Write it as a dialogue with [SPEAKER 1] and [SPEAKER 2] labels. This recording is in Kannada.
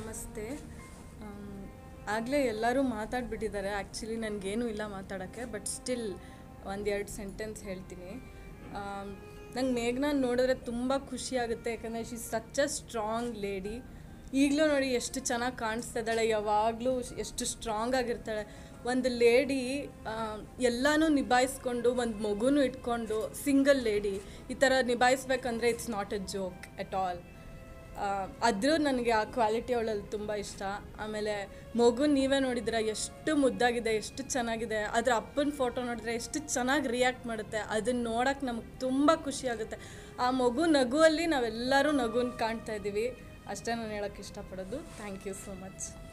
[SPEAKER 1] ನಮಸ್ತೆ ಆಗಲೇ ಎಲ್ಲರೂ ಮಾತಾಡ್ಬಿಟ್ಟಿದ್ದಾರೆ ಆ್ಯಕ್ಚುಲಿ ನನಗೇನೂ ಇಲ್ಲ ಮಾತಾಡೋಕ್ಕೆ ಬಟ್ ಸ್ಟಿಲ್ ಒಂದೆರಡು ಸೆಂಟೆನ್ಸ್ ಹೇಳ್ತೀನಿ ನಂಗೆ ಮೇಘ್ನ ನೋಡಿದ್ರೆ ತುಂಬ ಖುಷಿ ಆಗುತ್ತೆ ಯಾಕಂದರೆ she such a strong lady ಈಗಲೂ ನೋಡಿ ಎಷ್ಟು ಚೆನ್ನಾಗಿ ಕಾಣಿಸ್ತಾ ಇದ್ದಾಳೆ ಯಾವಾಗಲೂ ಎಷ್ಟು ಸ್ಟ್ರಾಂಗ್ ಆಗಿರ್ತಾಳೆ ಒಂದು ಲೇಡಿ ಎಲ್ಲನೂ ನಿಭಾಯಿಸ್ಕೊಂಡು ಒಂದು ಮಗುನೂ ಇಟ್ಕೊಂಡು ಸಿಂಗಲ್ ಲೇಡಿ ಈ ಥರ ನಿಭಾಯಿಸ್ಬೇಕಂದ್ರೆ it's not a joke at all ಅದ್ರೂ ನನಗೆ ಆ ಕ್ವಾಲಿಟಿ ಅವಳಲ್ಲಿ ತುಂಬ ಇಷ್ಟ ಆಮೇಲೆ ಮಗು ನೀವೇ ನೋಡಿದ್ರೆ ಎಷ್ಟು ಮುದ್ದಾಗಿದೆ ಎಷ್ಟು ಚೆನ್ನಾಗಿದೆ ಅದ್ರ ಅಪ್ಪನ ಫೋಟೋ ನೋಡಿದ್ರೆ ಎಷ್ಟು ಚೆನ್ನಾಗಿ ರಿಯಾಕ್ಟ್ ಮಾಡುತ್ತೆ ಅದನ್ನ ನೋಡೋಕೆ ನಮಗೆ ತುಂಬ ಖುಷಿ ಆಗುತ್ತೆ ಆ ಮಗು ನಗುವಲ್ಲಿ ನಾವೆಲ್ಲರೂ ನಗುನ ಕಾಣ್ತಾ ಇದ್ದೀವಿ ಅಷ್ಟೇ ನಾನು ಹೇಳೋಕ್ಕೆ ಇಷ್ಟಪಡೋದು ಥ್ಯಾಂಕ್ ಯು ಸೋ ಮಚ್